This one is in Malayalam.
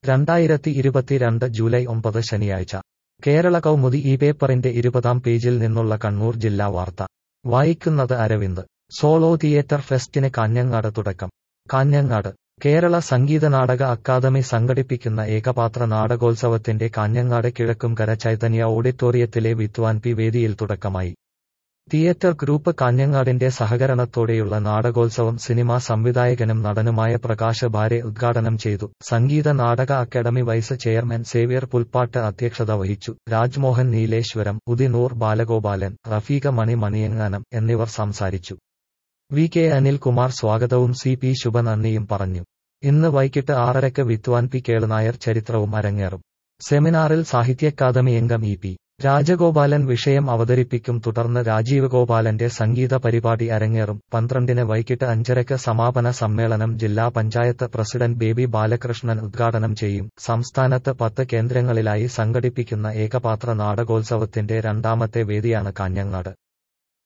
രണ്ടായിരത്തി ഇരുപത്തിരണ്ട് ജൂലൈ ഒമ്പത് ശനിയാഴ്ച കേരള കൗമുദി ഈ പേപ്പറിന്റെ ഇരുപതാം പേജിൽ നിന്നുള്ള കണ്ണൂർ ജില്ലാ വാർത്ത വായിക്കുന്നത് അരവിന്ദ് സോളോ തിയേറ്റർ ഫെസ്റ്റിന് കാഞ്ഞങ്ങാട് തുടക്കം കാഞ്ഞങ്ങാട് കേരള സംഗീത നാടക അക്കാദമി സംഘടിപ്പിക്കുന്ന ഏകപാത്ര നാടകോത്സവത്തിന്റെ കാഞ്ഞങ്ങാട് കിഴക്കുംകര ചൈതന്യ ഓഡിറ്റോറിയത്തിലെ വിദ്വാൻ പി വേദിയിൽ തുടക്കമായി തിയേറ്റർ ഗ്രൂപ്പ് കാഞ്ഞങ്ങാടിന്റെ സഹകരണത്തോടെയുള്ള നാടകോത്സവം സിനിമാ സംവിധായകനും നടനുമായ പ്രകാശ് ബാരെ ഉദ്ഘാടനം ചെയ്തു സംഗീത നാടക academy vice chairman Xavier Pulpattu അധ്യക്ഷത വഹിച്ചു രാജ്മോഹൻ നീലേശ്വരം ഉദിനൂർ ബാലഗോപാലൻ റഫീഖ മണി മണിയങ്ങാനം എന്നിവർ സംസാരിച്ചു വി കെ അനിൽകുമാർ സ്വാഗതവും സി പി ശുഭ നന്ദിയും പറഞ്ഞു ഇന്ന് വൈകിട്ട് ആറരയ്ക്ക് വിദ്വാൻ പി കേളുനായർ ചരിത്രവും അരങ്ങേറും സെമിനാറിൽ സാഹിത്യ അക്കാദമി അംഗം ഇ പി രാജഗോപാലൻ വിഷയം അവതരിപ്പിക്കും തുടർന്ന് രാജീവ് ഗോപാലന്റെ സംഗീത പരിപാടി അരങ്ങേറും പന്ത്രണ്ടിന് വൈകിട്ട് അഞ്ചരയ്ക്ക് സമാപന സമ്മേളനം ജില്ലാ പഞ്ചായത്ത് പ്രസിഡന്റ് ബേബി ബാലകൃഷ്ണൻ ഉദ്ഘാടനം ചെയ്യും സംസ്ഥാനത്ത് പത്ത് കേന്ദ്രങ്ങളിലായി സംഘടിപ്പിക്കുന്ന ഏകപാത്ര നാടകോത്സവത്തിന്റെ രണ്ടാമത്തെ വേദിയാണ് കാഞ്ഞങ്ങാട്